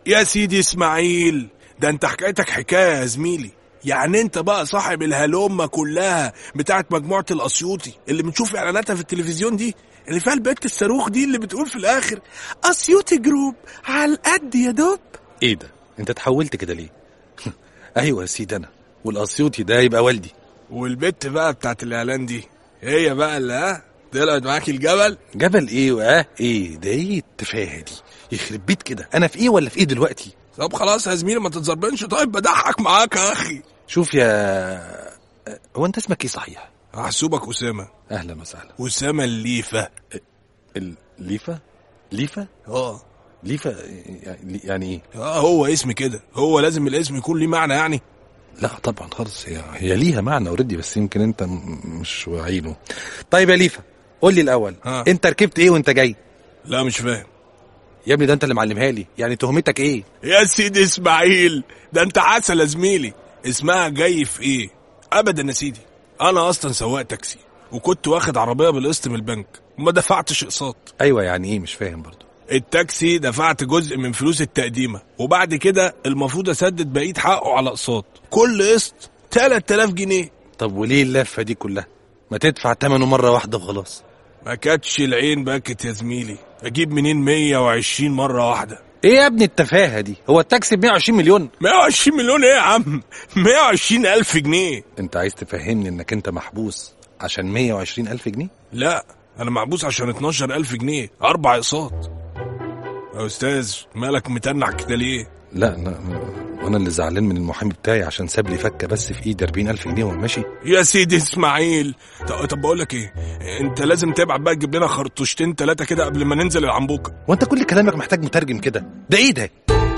يا سيدي اسماعيل ده انت حكايتك حكايه يا زميلي يعني انت بقى صاحب الهلومه كلها بتاعت مجموعه الاسيوطي اللي بنشوف اعلاناتها في التلفزيون دي اللي فيها البت الصاروخ دي اللي بتقول في الاخر اسيوطي جروب على القد يا دوب ايه ده انت اتحولت كده ليه ايوه يا سيدي انا والاسيوطي ده يبقى والدي والبت بقى بتاعت الاعلان دي هي بقى اللي ها طلعت معاك الجبل جبل ايه واه ايه ده ايه التفاهه دي يخرب بيت كده انا في ايه ولا في ايه دلوقتي طب خلاص يا زميلي ما تتزربنش طيب بضحك معاك يا اخي شوف يا هو انت اسمك ايه صحيح هحسوبك اسامه اهلا وسهلا اسامه الليفه الليفه ليفه اه ليفه يعني ايه اه هو اسم كده هو لازم الاسم يكون ليه معنى يعني لا طبعا خالص هي هي ليها معنى اوريدي بس يمكن انت م- مش واعيله طيب يا ليفا قول لي الاول ها. انت ركبت ايه وانت جاي لا مش فاهم يا ابني ده انت اللي معلمها لي يعني تهمتك ايه يا سيدي اسماعيل ده انت عسل يا زميلي اسمها جاي في ايه ابدا يا سيدي انا اصلا سواق تاكسي وكنت واخد عربيه بالقسط من البنك وما دفعتش اقساط ايوه يعني ايه مش فاهم برضو التاكسي دفعت جزء من فلوس التقديمه وبعد كده المفروض اسدد بقيه حقه على اقساط كل قسط 3000 جنيه طب وليه اللفه دي كلها ما تدفع ثمنه مره واحده وخلاص ما كانتش العين بكت يا زميلي اجيب منين 120 مره واحده ايه يا ابني التفاهه دي هو التاكسي ب 120 مليون 120 مليون ايه يا عم 120 الف جنيه انت عايز تفهمني انك انت محبوس عشان 120 الف جنيه لا انا محبوس عشان 12 الف جنيه اربع اقساط يا استاذ مالك متنع كده ليه لا لا وانا اللي زعلان من المحامي بتاعي عشان ساب لي فكه بس في ايدي 40 الف جنيه وانا ماشي يا سيدي اسماعيل طب, طب بقول لك ايه انت لازم تبعت بقى تجيب لنا خرطوشتين ثلاثه كده قبل ما ننزل العنبوكه وانت كل كلامك محتاج مترجم كده ده ايه ده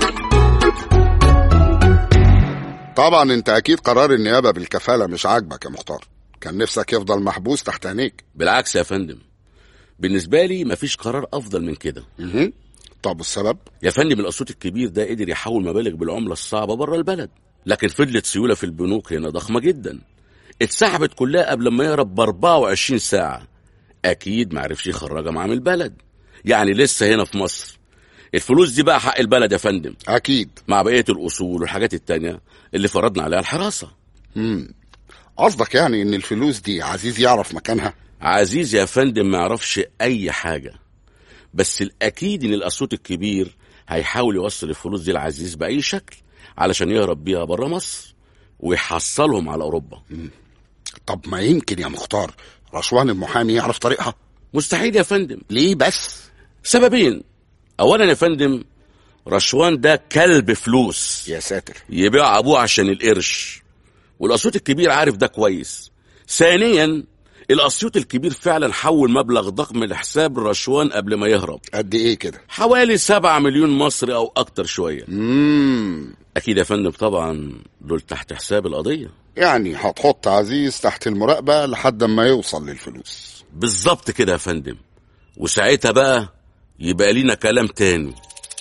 طبعا انت اكيد قرار النيابه بالكفاله مش عاجبك يا مختار كان نفسك يفضل محبوس تحت عينيك بالعكس يا فندم بالنسبة لي مفيش قرار أفضل من كده مهم. طب السبب يا فندم القسوط الكبير ده قدر يحول مبالغ بالعملة الصعبة بره البلد لكن فضلت سيولة في البنوك هنا ضخمة جدا اتسحبت كلها قبل ما يهرب ب 24 ساعة أكيد معرفش يخرجها معاه من البلد يعني لسه هنا في مصر الفلوس دي بقى حق البلد يا فندم اكيد مع بقية الأصول والحاجات التانية اللي فرضنا عليها الحراسة قصدك يعني ان الفلوس دي عزيز يعرف مكانها عزيز يا فندم ما يعرفش أي حاجة بس الأكيد إن الأسوط الكبير هيحاول يوصل الفلوس دي لعزيز بأي شكل علشان يهرب بيها بره مصر ويحصلهم على أوروبا طب ما يمكن يا مختار رشوان المحامي يعرف طريقها مستحيل يا فندم ليه بس سببين أولا يا فندم رشوان ده كلب فلوس يا ساتر يبيع أبوه عشان القرش والأسيوط الكبير عارف ده كويس ثانيا الأسيوط الكبير فعلا حول مبلغ ضخم لحساب رشوان قبل ما يهرب قد ايه كده حوالي سبعة مليون مصري أو أكتر شوية امم أكيد يا فندم طبعا دول تحت حساب القضية يعني هتحط عزيز تحت المراقبه لحد ما يوصل للفلوس بالظبط كده يا فندم وساعتها بقى يبقى لينا كلام تاني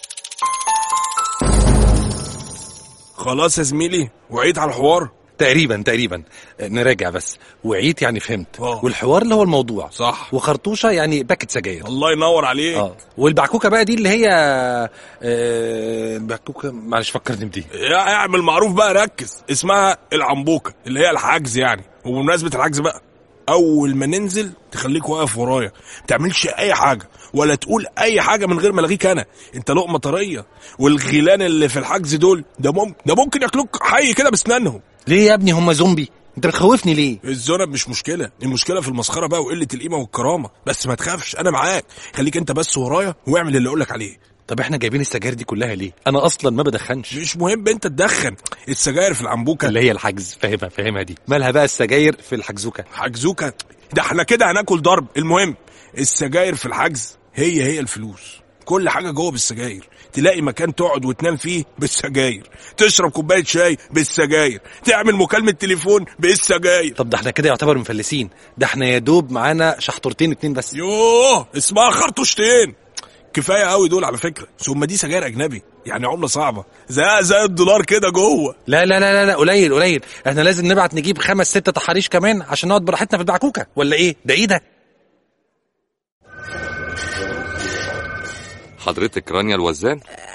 خلاص يا زميلي وعيت على الحوار تقريبا تقريبا نراجع بس وعيت يعني فهمت آه. والحوار اللي هو الموضوع صح. وخرطوشه يعني باكت سجاير الله ينور عليك اه والبعكوكه بقى دي اللي هي آه البعكوكه معلش فكرني بدي يا اعمل معروف بقى ركز اسمها العنبوكه اللي هي الحجز يعني وبمناسبه الحجز بقى اول ما ننزل تخليك واقف ورايا ما تعملش اي حاجه ولا تقول اي حاجه من غير ما الغيك انا انت لقمه طريه والغيلان اللي في الحجز دول ده ممكن ده ممكن ياكلوك حي كده باسنانهم ليه يا ابني هم زومبي انت بتخوفني ليه الذنب مش مشكله المشكله في المسخره بقى وقله القيمه والكرامه بس ما تخافش انا معاك خليك انت بس ورايا واعمل اللي اقولك عليه طب احنا جايبين السجاير دي كلها ليه انا اصلا ما بدخنش مش مهم انت تدخن السجاير في العنبوكه اللي هي الحجز فاهمها فاهمها دي مالها بقى السجاير في الحجزوكه حجزوكه ده احنا كده هناكل ضرب المهم السجاير في الحجز هي هي الفلوس كل حاجه جوه بالسجاير تلاقي مكان تقعد وتنام فيه بالسجاير تشرب كوبايه شاي بالسجاير تعمل مكالمه تليفون بالسجاير طب ده احنا كده يعتبر مفلسين ده احنا يا دوب معانا شحطورتين اتنين بس يوه اسمها خرطوشتين كفايه قوي دول على فكره ثم دي سجاير اجنبي يعني عمله صعبه زي زي الدولار كده جوه لا لا لا لا لا قليل قليل احنا لازم نبعت نجيب خمس ست تحاريش كمان عشان نقعد براحتنا في البعكوكه ولا ايه ده ايه ده حضرتك رانيا الوزان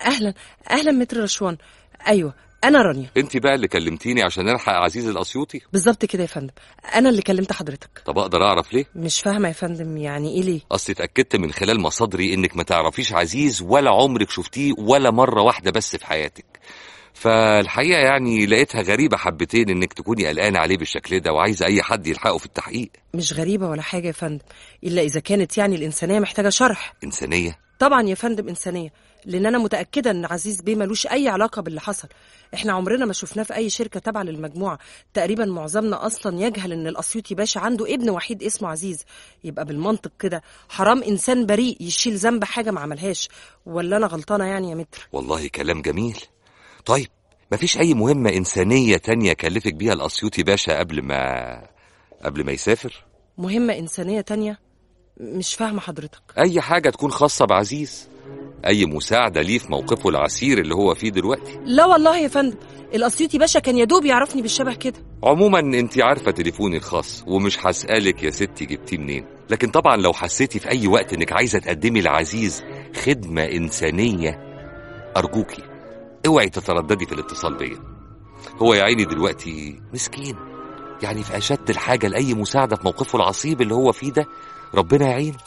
اهلا اهلا متر رشوان ايوه انا رانيا انت بقى اللي كلمتيني عشان الحق عزيز الاسيوطي بالظبط كده يا فندم انا اللي كلمت حضرتك طب اقدر اعرف ليه مش فاهمه يا فندم يعني ايه ليه اصلي اتاكدت من خلال مصادري انك ما تعرفيش عزيز ولا عمرك شفتيه ولا مره واحده بس في حياتك فالحقيقه يعني لقيتها غريبه حبتين انك تكوني قلقانه عليه بالشكل ده وعايزه اي حد يلحقه في التحقيق مش غريبه ولا حاجه يا فندم الا اذا كانت يعني الانسانيه محتاجه شرح انسانيه طبعا يا فندم انسانيه لان انا متاكده ان عزيز بيه ملوش اي علاقه باللي حصل احنا عمرنا ما شفناه في اي شركه تابعه للمجموعه تقريبا معظمنا اصلا يجهل ان الاسيوطي باشا عنده ابن وحيد اسمه عزيز يبقى بالمنطق كده حرام انسان بريء يشيل ذنب حاجه ما عملهاش ولا انا غلطانه يعني يا متر والله كلام جميل طيب مفيش اي مهمه انسانيه تانية كلفك بيها الاسيوطي باشا قبل ما قبل ما يسافر مهمه انسانيه تانية مش فاهمه حضرتك اي حاجه تكون خاصه بعزيز اي مساعده ليه في موقفه العسير اللي هو فيه دلوقتي لا والله يا فندم الاسيوطي باشا كان يدوب يعرفني بالشبه كده عموما انت عارفه تليفوني الخاص ومش هسالك يا ستي جبتيه منين لكن طبعا لو حسيتي في اي وقت انك عايزه تقدمي لعزيز خدمه انسانيه ارجوكي اوعي تترددي في الاتصال بيا هو يا عيني دلوقتي مسكين يعني في اشد الحاجه لاي مساعده في موقفه العصيب اللي هو فيه ده ربنا يعينه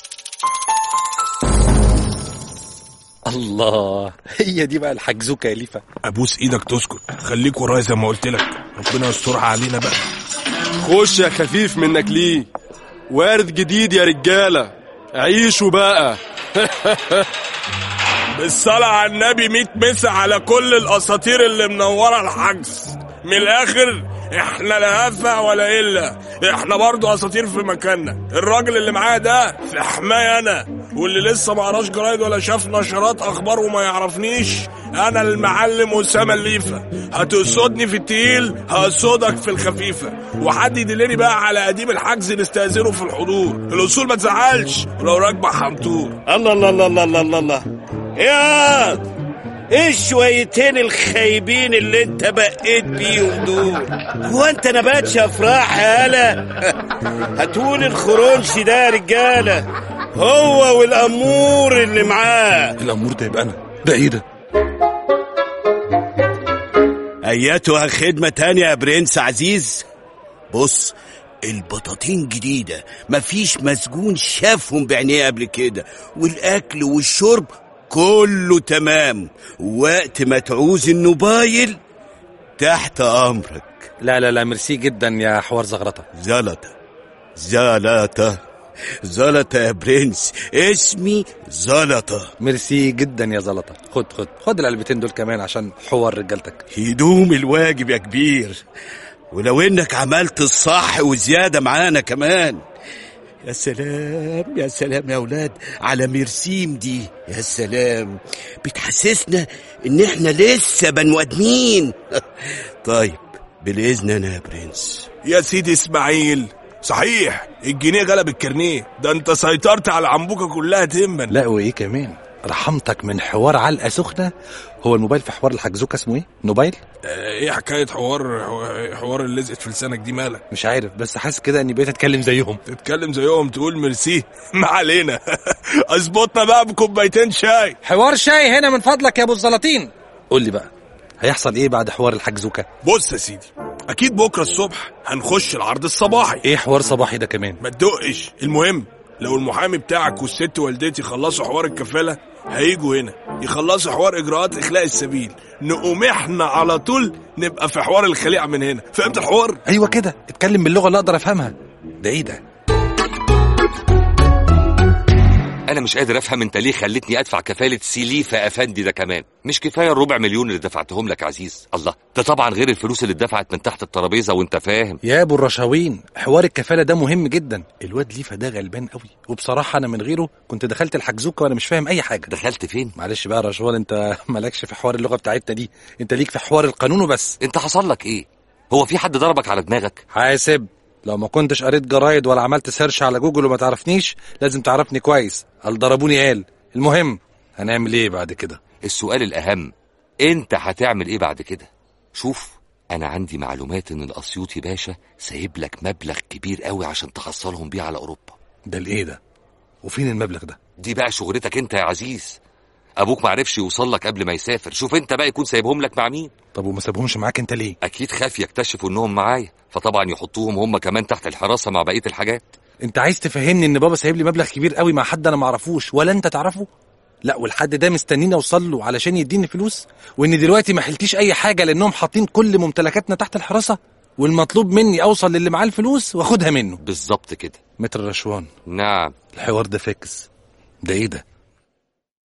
الله هي دي بقى الحجزوكه يا ليفا ابوس ايدك تسكت خليك ورايا زي ما قلت لك ربنا يسترها علينا بقى خش يا خفيف منك ليه وارد جديد يا رجالة عيشوا بقى بالصلاة على النبي 100 مسا على كل الاساطير اللي منورة الحجز من الاخر احنا لا هفا ولا الا احنا برضو اساطير في مكاننا الراجل اللي معايا ده في حماية انا واللي لسه ما قراش جرايد ولا شاف نشرات اخبار وما يعرفنيش انا المعلم اسامه الليفه هتقصدني في التقيل هقصدك في الخفيفه وحد يدلني بقى على قديم الحجز نستاذنه في الحضور الاصول ما تزعلش لو راكبه حمطور الله الله الله الله الله الله الله يا ايه الشويتين الخايبين اللي انت بقيت بيهم دول هو انت نباتش افراح يا هلا هتقول الخرونش ده يا رجاله هو والامور اللي معاه الامور ده يبقى انا ده ايه ده ايتها خدمة تانية يا برنس عزيز بص البطاطين جديدة مفيش مسجون شافهم بعينيه قبل كده والأكل والشرب كله تمام وقت ما تعوز النوبايل تحت أمرك لا لا لا ميرسي جدا يا حوار زغرطه زلطة زلطة زلطة يا برنس اسمي زلطة ميرسي جدا يا زلطه خد خد خد العلبتين دول كمان عشان حوار رجالتك يدوم الواجب يا كبير ولو انك عملت الصح وزيادة معانا كمان يا سلام يا سلام يا اولاد على ميرسيم دي يا سلام بتحسسنا ان احنا لسه بنو ادمين طيب بالاذن انا يا برنس يا سيدي اسماعيل صحيح الجنيه غلب الكارنيه ده انت سيطرت على العنبوكه كلها تما لا وايه كمان رحمتك من حوار علقه سخنه هو الموبايل في حوار الحجزوكه اسمه ايه موبايل آه، ايه حكايه حوار حوار اللي لزقت في لسانك دي مالك مش عارف بس حاسس كده اني بقيت اتكلم زيهم تتكلم زيهم تقول ميرسي ما علينا اظبطنا بقى بكوبايتين شاي حوار شاي هنا من فضلك يا ابو الزلاطين قول لي بقى هيحصل ايه بعد حوار الحجزوكه بص يا سيدي اكيد بكره الصبح هنخش العرض الصباحي ايه حوار صباحي ده كمان ما تدقش المهم لو المحامي بتاعك والست والدتي خلصوا حوار الكفاله هيجوا هنا يخلصوا حوار اجراءات اخلاء السبيل نقوم احنا على طول نبقى في حوار الخليعه من هنا فهمت الحوار ايوه كده اتكلم باللغه اللي اقدر افهمها ده ايه ده انا مش قادر افهم انت ليه خلتني ادفع كفاله سيليفا افندي ده كمان مش كفايه الربع مليون اللي دفعتهم لك عزيز الله ده طبعا غير الفلوس اللي اتدفعت من تحت الترابيزه وانت فاهم يا ابو الرشاوين حوار الكفاله ده مهم جدا الواد ليفا ده غلبان قوي وبصراحه انا من غيره كنت دخلت الحجزوكه وانا مش فاهم اي حاجه دخلت فين معلش بقى يا رشوان انت مالكش في حوار اللغه بتاعتنا دي انت ليك في حوار القانون وبس انت حصل لك ايه هو في حد ضربك على دماغك حاسب لو ما كنتش قريت جرايد ولا عملت سيرش على جوجل وما تعرفنيش لازم تعرفني كويس قال ضربوني قال المهم هنعمل ايه بعد كده السؤال الاهم انت هتعمل ايه بعد كده شوف انا عندي معلومات ان الاسيوطي باشا سايب لك مبلغ كبير قوي عشان تحصلهم بيه على اوروبا ده الايه ده وفين المبلغ ده دي بقى شغلتك انت يا عزيز ابوك معرفش يوصل لك قبل ما يسافر شوف انت بقى يكون سايبهم لك مع مين طب وما سابهمش معاك انت ليه اكيد خاف يكتشفوا انهم معايا فطبعا يحطوهم هم كمان تحت الحراسه مع بقيه الحاجات انت عايز تفهمني ان بابا سايب لي مبلغ كبير قوي مع حد انا ما اعرفوش ولا انت تعرفه لا والحد ده مستنيني اوصل له علشان يديني فلوس وان دلوقتي ما حلتيش اي حاجه لانهم حاطين كل ممتلكاتنا تحت الحراسه والمطلوب مني اوصل للي معاه الفلوس واخدها منه بالظبط كده متر رشوان نعم الحوار ده فاكس ده ايه ده